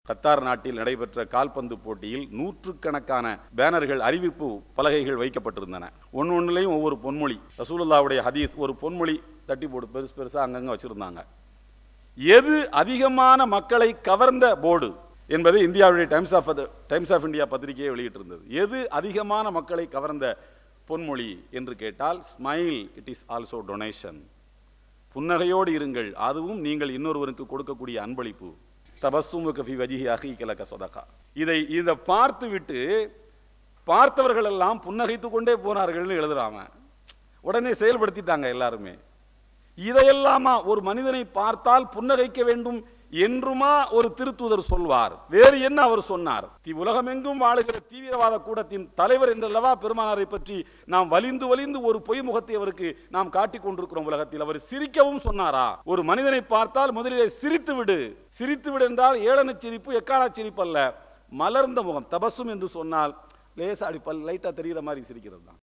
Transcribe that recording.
Qatar நாட்டில் நடைபெற்ற கால்பந்து போட்டியில் நூற்றுக்கணக்கான பேனர்கள் அறிவிப்பு பலகைகள் வைக்கப்பட்டிருந்தன ஒன்று ஒன்றுலையும் ஒவ்வொரு பொன்மொழி ரசூலுல்லாவுடைய ஹதீஸ் ஒரு பொன்மொழி தட்டி போட்டு பெருசு பெருசாக அங்கங்கே வச்சுருந்தாங்க எது அதிகமான மக்களை கவர்ந்த போர்டு என்பது இந்தியாவுடைய times of times of India பத்திரிகையை வெளியிட்டிருந்தது எது அதிகமான மக்களை கவர்ந்த பொன்மொழி என்று கேட்டால் smile it is also donation புன்னகையோடு இருங்கள் அதுவும் நீங்கள் இன்னொருவருக்கு கொடுக்கக்கூடிய அன்பளிப்பு தபஸ்ஸும் கஃபி வஜிஹி அஹி கலக சொதகா இதை இதை பார்த்து விட்டு பார்த்தவர்கள் எல்லாம் புன்னகைத்து கொண்டே போனார்கள்னு எழுதுறாம உடனே செயல்படுத்திட்டாங்க எல்லாருமே இதையெல்லாமா ஒரு மனிதனை பார்த்தால் புன்னகைக்க வேண்டும் என்றுமா ஒரு திருத்தூதர் சொல்வார் வேறு என்ன அவர் சொன்னார் தி உலகமெங்கும் வாழுகிற தீவிரவாத கூடத்தின் தலைவர் என்றல்லவா பெருமானாரை பற்றி நாம் வலிந்து வலிந்து ஒரு பொய் முகத்தை அவருக்கு நாம் காட்டிக் கொண்டிருக்கிறோம் உலகத்தில் அவர் சிரிக்கவும் சொன்னாரா ஒரு மனிதனை பார்த்தால் முதலிலே சிரித்து விடு சிரித்து விடு என்றால் ஏளன சிரிப்பு எக்கால சிரிப்பு அல்ல மலர்ந்த முகம் தபசும் என்று சொன்னால் லேசா அடி பல் லைட்டா தெரிகிற மாதிரி சிரிக்கிறது தான்